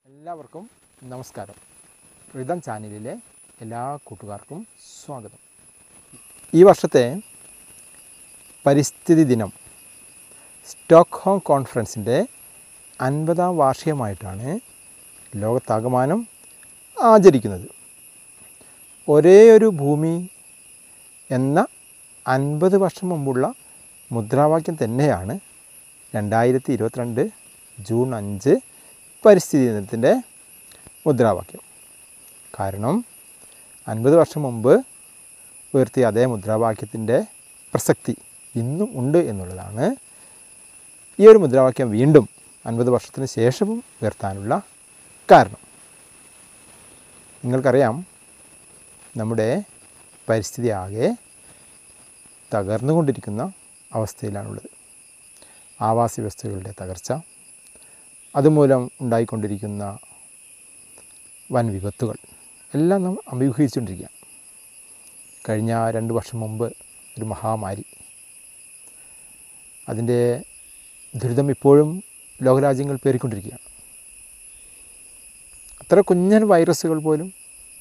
എല്ലാവർക്കും നമസ്കാരം ഋതം ചാനലിലെ എല്ലാ കൂട്ടുകാർക്കും സ്വാഗതം ഈ വർഷത്തെ പരിസ്ഥിതി ദിനം സ്റ്റോക്ക്ഹോം കോൺഫറൻസിൻ്റെ അൻപതാം വാർഷികമായിട്ടാണ് ലോകത്താകമാനം ആചരിക്കുന്നത് ഒരേ ഒരു ഭൂമി എന്ന അൻപത് വർഷം മുമ്പുള്ള മുദ്രാവാക്യം തന്നെയാണ് രണ്ടായിരത്തി ഇരുപത്തിരണ്ട് ജൂൺ അഞ്ച് പരിസ്ഥിതി ദിനത്തിൻ്റെ മുദ്രാവാക്യം കാരണം അൻപത് വർഷം മുമ്പ് ഉയർത്തിയ അതേ മുദ്രാവാക്യത്തിൻ്റെ പ്രസക്തി ഇന്നും ഉണ്ട് എന്നുള്ളതാണ് ഈ ഒരു മുദ്രാവാക്യം വീണ്ടും അൻപത് വർഷത്തിന് ശേഷവും ഉയർത്താനുള്ള കാരണം നിങ്ങൾക്കറിയാം നമ്മുടെ പരിസ്ഥിതി ആകെ തകർന്നുകൊണ്ടിരിക്കുന്ന അവസ്ഥയിലാണുള്ളത് ആവാസ വ്യവസ്ഥകളുടെ തകർച്ച അതുമൂലം ഉണ്ടായിക്കൊണ്ടിരിക്കുന്ന വൻ വിപത്തുകൾ എല്ലാം നാം അഭിമുഖീകരിച്ചുകൊണ്ടിരിക്കുകയാണ് കഴിഞ്ഞ രണ്ട് വർഷം മുമ്പ് ഒരു മഹാമാരി അതിൻ്റെ ദുരിതം ഇപ്പോഴും ലോകരാജ്യങ്ങൾ പേറിക്കൊണ്ടിരിക്കുകയാണ് അത്ര കുഞ്ഞൻ വൈറസുകൾ പോലും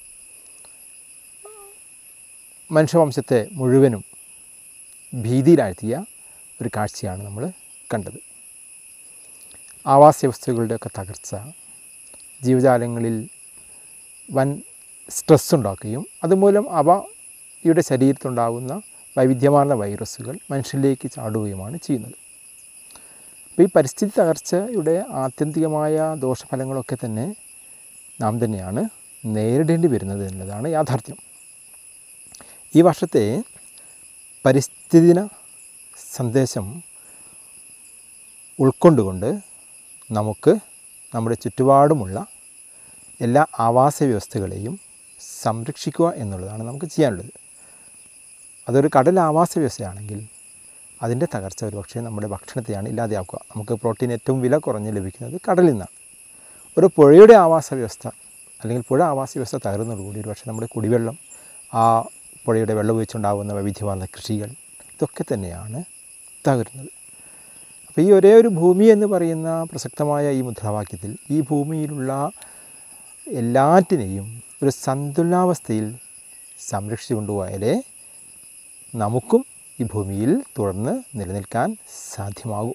മനുഷ്യവംശത്തെ മുഴുവനും ഭീതിയിലാഴ്ത്തിയ ഒരു കാഴ്ചയാണ് നമ്മൾ കണ്ടത് ആവാസ വ്യവസ്ഥകളുടെയൊക്കെ തകർച്ച ജീവജാലങ്ങളിൽ വൻ സ്ട്രെസ് ഉണ്ടാക്കുകയും അതുമൂലം അവയുടെ ശരീരത്തുണ്ടാകുന്ന വൈവിധ്യമാർന്ന വൈറസുകൾ മനുഷ്യരിലേക്ക് ചാടുകയുമാണ് ചെയ്യുന്നത് അപ്പോൾ ഈ പരിസ്ഥിതി തകർച്ചയുടെ ആത്യന്തികമായ ദോഷഫലങ്ങളൊക്കെ തന്നെ നാം തന്നെയാണ് നേരിടേണ്ടി വരുന്നത് എന്നുള്ളതാണ് യാഥാർത്ഥ്യം ഈ വർഷത്തെ പരിസ്ഥിതി ദിന സന്ദേശം ഉൾക്കൊണ്ടുകൊണ്ട് നമുക്ക് നമ്മുടെ ചുറ്റുപാടുമുള്ള എല്ലാ ആവാസ വ്യവസ്ഥകളെയും സംരക്ഷിക്കുക എന്നുള്ളതാണ് നമുക്ക് ചെയ്യാനുള്ളത് അതൊരു കടൽ ആവാസ വ്യവസ്ഥയാണെങ്കിൽ അതിൻ്റെ തകർച്ച ഒരു പക്ഷേ നമ്മുടെ ഭക്ഷണത്തെയാണ് ഇല്ലാതെയാക്കുക നമുക്ക് പ്രോട്ടീൻ ഏറ്റവും വില കുറഞ്ഞ് ലഭിക്കുന്നത് കടലിൽ നിന്നാണ് ഒരു പുഴയുടെ ആവാസ വ്യവസ്ഥ അല്ലെങ്കിൽ പുഴ ആവാസ വ്യവസ്ഥ തകരുന്നതോടുകൂടി ഒരു പക്ഷേ നമ്മുടെ കുടിവെള്ളം ആ പുഴയുടെ വെള്ളം ഉപയോഗിച്ചുണ്ടാകുന്ന വൈവിധ്യമാർന്ന കൃഷികൾ ഇതൊക്കെ തന്നെയാണ് തകരുന്നത് അപ്പോൾ ഈ ഒരേ ഒരു ഭൂമി എന്ന് പറയുന്ന പ്രസക്തമായ ഈ മുദ്രാവാക്യത്തിൽ ഈ ഭൂമിയിലുള്ള എല്ലാറ്റിനെയും ഒരു സന്തുലനാവസ്ഥയിൽ സംരക്ഷിച്ചു കൊണ്ടുപോയാലേ നമുക്കും ഈ ഭൂമിയിൽ തുടർന്ന് നിലനിൽക്കാൻ സാധ്യമാകും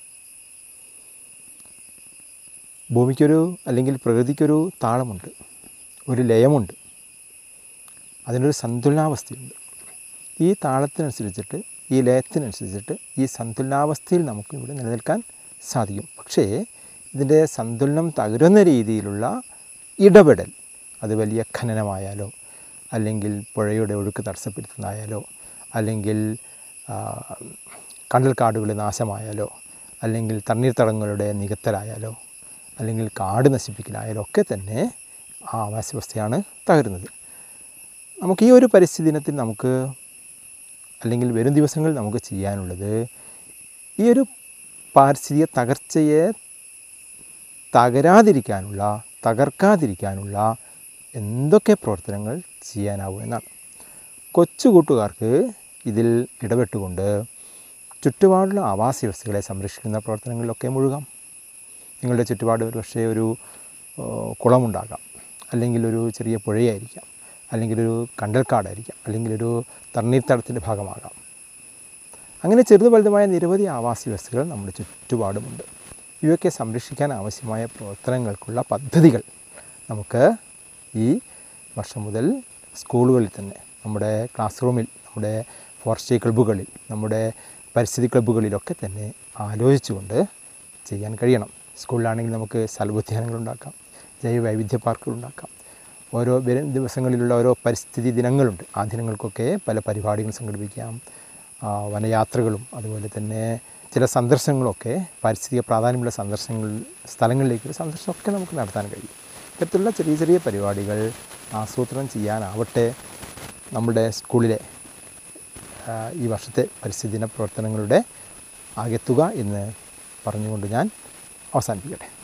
ഭൂമിക്കൊരു അല്ലെങ്കിൽ പ്രകൃതിക്കൊരു താളമുണ്ട് ഒരു ലയമുണ്ട് അതിനൊരു സന്തുലനാവസ്ഥയുണ്ട് ഈ താളത്തിനനുസരിച്ചിട്ട് ഈ ലയത്തിനനുസരിച്ചിട്ട് ഈ സന്തുലനാവസ്ഥയിൽ നമുക്ക് ഇവിടെ നിലനിൽക്കാൻ സാധിക്കും പക്ഷേ ഇതിൻ്റെ സന്തുലനം തകരുന്ന രീതിയിലുള്ള ഇടപെടൽ അത് വലിയ ഖനനമായാലോ അല്ലെങ്കിൽ പുഴയുടെ ഒഴുക്ക് തടസ്സപ്പെടുത്തുന്നതായാലോ അല്ലെങ്കിൽ കണ്ടൽക്കാടുകളുടെ നാശമായാലോ അല്ലെങ്കിൽ തണ്ണീർത്തടങ്ങളുടെ നികത്തലായാലോ അല്ലെങ്കിൽ കാട് നശിപ്പിക്കലായാലോ ഒക്കെ തന്നെ ആ ആവാസ വ്യവസ്ഥയാണ് തകരുന്നത് നമുക്ക് ഈ ഒരു പരിസ്ഥിതി ദിനത്തിൽ നമുക്ക് അല്ലെങ്കിൽ വരും ദിവസങ്ങളിൽ നമുക്ക് ചെയ്യാനുള്ളത് ഈ ഒരു പാരിസ്ഥിതിക തകർച്ചയെ തകരാതിരിക്കാനുള്ള തകർക്കാതിരിക്കാനുള്ള എന്തൊക്കെ പ്രവർത്തനങ്ങൾ ചെയ്യാനാവും എന്നാണ് കൊച്ചു കൂട്ടുകാർക്ക് ഇതിൽ ഇടപെട്ടുകൊണ്ട് ചുറ്റുപാടുള്ള ആവാസ വ്യവസ്ഥകളെ സംരക്ഷിക്കുന്ന പ്രവർത്തനങ്ങളിലൊക്കെ മുഴുകാം നിങ്ങളുടെ ചുറ്റുപാട് ഒരു പക്ഷേ ഒരു കുളമുണ്ടാകാം അല്ലെങ്കിൽ ഒരു ചെറിയ പുഴയായിരിക്കാം അല്ലെങ്കിൽ ഒരു കണ്ടൽക്കാടായിരിക്കാം അല്ലെങ്കിൽ ഒരു തണ്ണീർത്തടത്തിൻ്റെ ഭാഗമാകാം അങ്ങനെ ചെറുതു വലുതുമായ നിരവധി ആവാസ വ്യവസ്ഥകൾ നമ്മുടെ ചുറ്റുപാടുമുണ്ട് ഇവയൊക്കെ സംരക്ഷിക്കാൻ ആവശ്യമായ പ്രവർത്തനങ്ങൾക്കുള്ള പദ്ധതികൾ നമുക്ക് ഈ വർഷം മുതൽ സ്കൂളുകളിൽ തന്നെ നമ്മുടെ ക്ലാസ് റൂമിൽ നമ്മുടെ ഫോറസ്ട്രി ക്ലബ്ബുകളിൽ നമ്മുടെ പരിസ്ഥിതി ക്ലബ്ബുകളിലൊക്കെ തന്നെ ആലോചിച്ചുകൊണ്ട് ചെയ്യാൻ കഴിയണം സ്കൂളിലാണെങ്കിൽ നമുക്ക് സ്ഥലബുദ്ധ്യാനങ്ങൾ ഉണ്ടാക്കാം ജൈവ വൈവിധ്യ പാർക്കുകൾ ഉണ്ടാക്കാം ഓരോ വരും ദിവസങ്ങളിലുള്ള ഓരോ പരിസ്ഥിതി ദിനങ്ങളുണ്ട് ആ ദിനങ്ങൾക്കൊക്കെ പല പരിപാടികൾ സംഘടിപ്പിക്കാം വനയാത്രകളും അതുപോലെ തന്നെ ചില സന്ദർശനങ്ങളൊക്കെ പാരിസ്ഥിതിക പ്രാധാന്യമുള്ള സന്ദർശനങ്ങൾ സ്ഥലങ്ങളിലേക്ക് സന്ദർശനമൊക്കെ നമുക്ക് നടത്താൻ കഴിയും ഇത്തരത്തിലുള്ള ചെറിയ ചെറിയ പരിപാടികൾ ആസൂത്രണം ചെയ്യാനാവട്ടെ നമ്മുടെ സ്കൂളിലെ ഈ വർഷത്തെ പരിസ്ഥിതി ദിന പ്രവർത്തനങ്ങളുടെ ആകെത്തുക എന്ന് പറഞ്ഞുകൊണ്ട് ഞാൻ അവസാനിപ്പിക്കട്ടെ